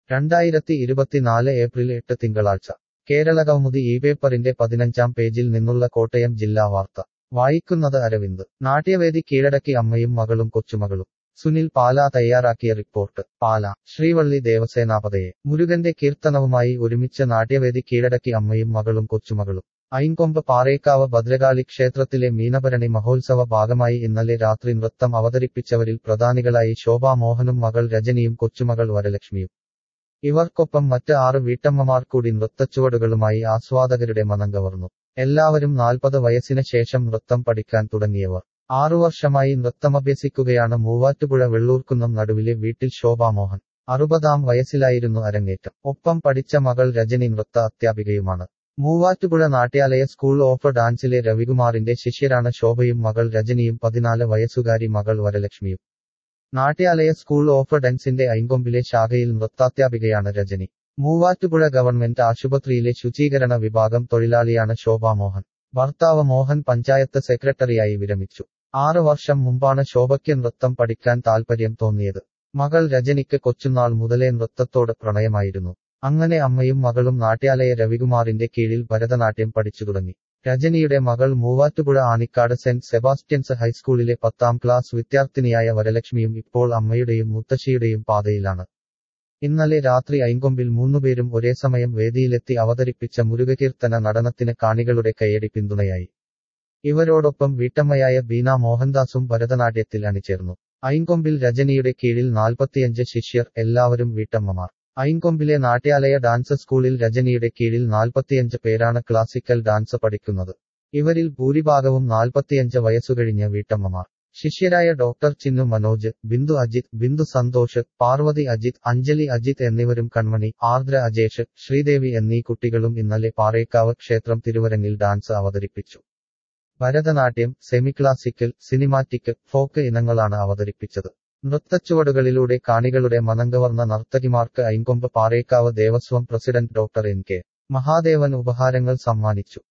രണ്ടായിരത്തി ഇരുപത്തിനാല് ഏപ്രിൽ എട്ട് തിങ്കളാഴ്ച കേരളകൗമുദി ഈ പേപ്പറിന്റെ പതിനഞ്ചാം പേജിൽ നിന്നുള്ള കോട്ടയം ജില്ലാ വാർത്ത വായിക്കുന്നത് അരവിന്ദ് നാട്യവേദി കീഴടക്കി അമ്മയും മകളും കൊച്ചുമകളും സുനിൽ പാല തയ്യാറാക്കിയ റിപ്പോർട്ട് പാല ശ്രീവള്ളി ദേവസേനാപതയെ മുരുകന്റെ കീർത്തനവുമായി ഒരുമിച്ച് നാട്യവേദി കീഴടക്കി അമ്മയും മകളും കൊച്ചുമകളും ഐൻകൊമ്പ് പാറേക്കാവ് ഭദ്രകാളി ക്ഷേത്രത്തിലെ മീനഭരണി മഹോത്സവ ഭാഗമായി ഇന്നലെ രാത്രി നൃത്തം അവതരിപ്പിച്ചവരിൽ പ്രധാനികളായി ശോഭാ മോഹനും മകൾ രജനിയും കൊച്ചുമകൾ വരലക്ഷ്മിയും ഇവർക്കൊപ്പം മറ്റ് ആറ് വീട്ടമ്മമാർ കൂടി നൃത്തച്ചുവടുകളുമായി ആസ്വാദകരുടെ മനം കവർന്നു എല്ലാവരും നാൽപ്പത് വയസ്സിന് ശേഷം നൃത്തം പഠിക്കാൻ തുടങ്ങിയവർ ആറു വർഷമായി നൃത്തമഭ്യസിക്കുകയാണ് മൂവാറ്റുപുഴ വെള്ളൂർക്കുന്നം നടുവിലെ വീട്ടിൽ ശോഭാമോഹൻ അറുപതാം വയസ്സിലായിരുന്നു അരങ്ങേറ്റം ഒപ്പം പഠിച്ച മകൾ രജനി നൃത്ത അധ്യാപികയുമാണ് മൂവാറ്റുപുഴ നാട്യാലയ സ്കൂൾ ഓഫ് ഡാൻസിലെ രവികുമാറിന്റെ ശിഷ്യരാണ് ശോഭയും മകൾ രജനിയും പതിനാല് വയസ്സുകാരി മകൾ വരലക്ഷ്മിയും നാട്യാലയ സ്കൂൾ ഓഫ് ഡാൻസിന്റെ ഐങ്കൊമ്പിലെ ശാഖയിൽ നൃത്താധ്യാപികയാണ് രജനി മൂവാറ്റുപുഴ ഗവൺമെന്റ് ആശുപത്രിയിലെ ശുചീകരണ വിഭാഗം തൊഴിലാളിയാണ് ശോഭാമോഹൻ ഭർത്താവ് മോഹൻ പഞ്ചായത്ത് സെക്രട്ടറിയായി വിരമിച്ചു ആറ് വർഷം മുമ്പാണ് ശോഭയ്ക്ക് നൃത്തം പഠിക്കാൻ താൽപര്യം തോന്നിയത് മകൾ രജനിക്ക് കൊച്ചുനാൾ മുതലേ നൃത്തത്തോട് പ്രണയമായിരുന്നു അങ്ങനെ അമ്മയും മകളും നാട്യാലയ രവികുമാറിന്റെ കീഴിൽ ഭരതനാട്യം പഠിച്ചു തുടങ്ങി രജനിയുടെ മകൾ മൂവാറ്റുപുഴ ആനിക്കാട് സെന്റ് സെബാസ്റ്റ്യൻസ് ഹൈസ്കൂളിലെ പത്താം ക്ലാസ് വിദ്യാർത്ഥിനിയായ വരലക്ഷ്മിയും ഇപ്പോൾ അമ്മയുടെയും മുത്തശ്ശിയുടെയും പാതയിലാണ് ഇന്നലെ രാത്രി ഐങ്കൊമ്പിൽ മൂന്നുപേരും ഒരേ സമയം വേദിയിലെത്തി അവതരിപ്പിച്ച മുരുകകീർത്തന നടനത്തിന് കാണികളുടെ കയ്യടി പിന്തുണയായി ഇവരോടൊപ്പം വീട്ടമ്മയായ ബീന മോഹൻദാസും ഭരതനാട്യത്തിൽ അണിചേർന്നു ഐങ്കൊമ്പിൽ രജനിയുടെ കീഴിൽ നാൽപ്പത്തിയഞ്ച് ശിഷ്യർ എല്ലാവരും വീട്ടമ്മമാർ ഐൻകൊമ്പിലെ നാട്യാലയ ഡാൻസ് സ്കൂളിൽ രജനിയുടെ കീഴിൽ നാൽപ്പത്തിയഞ്ച് പേരാണ് ക്ലാസിക്കൽ ഡാൻസ് പഠിക്കുന്നത് ഇവരിൽ ഭൂരിഭാഗവും നാൽപ്പത്തിയഞ്ച് വയസ്സുകഴിഞ്ഞ വീട്ടമ്മമാർ ശിഷ്യരായ ഡോക്ടർ ചിന്നു മനോജ് ബിന്ദു അജിത് ബിന്ദു സന്തോഷ് പാർവതി അജിത് അഞ്ജലി അജിത് എന്നിവരും കൺമണി ആർദ്ര അജേഷ് ശ്രീദേവി എന്നീ കുട്ടികളും ഇന്നലെ പാറേക്കാവ് ക്ഷേത്രം തിരുവരങ്ങിൽ ഡാൻസ് അവതരിപ്പിച്ചു Bharatanatyam semi classical cinematic folk ഇനങ്ങളാണ് അവതരിപ്പിച്ചത് നൃത്തച്ചുവടുകളിലൂടെ കാണികളുടെ മനങ്കവർന്ന നർത്തകിമാർക്ക് Ainkombu Parekkavu Devaswom president doctor N K Mahadevan ഉപഹാരങ്ങൾ സമ്മാനിച്ചു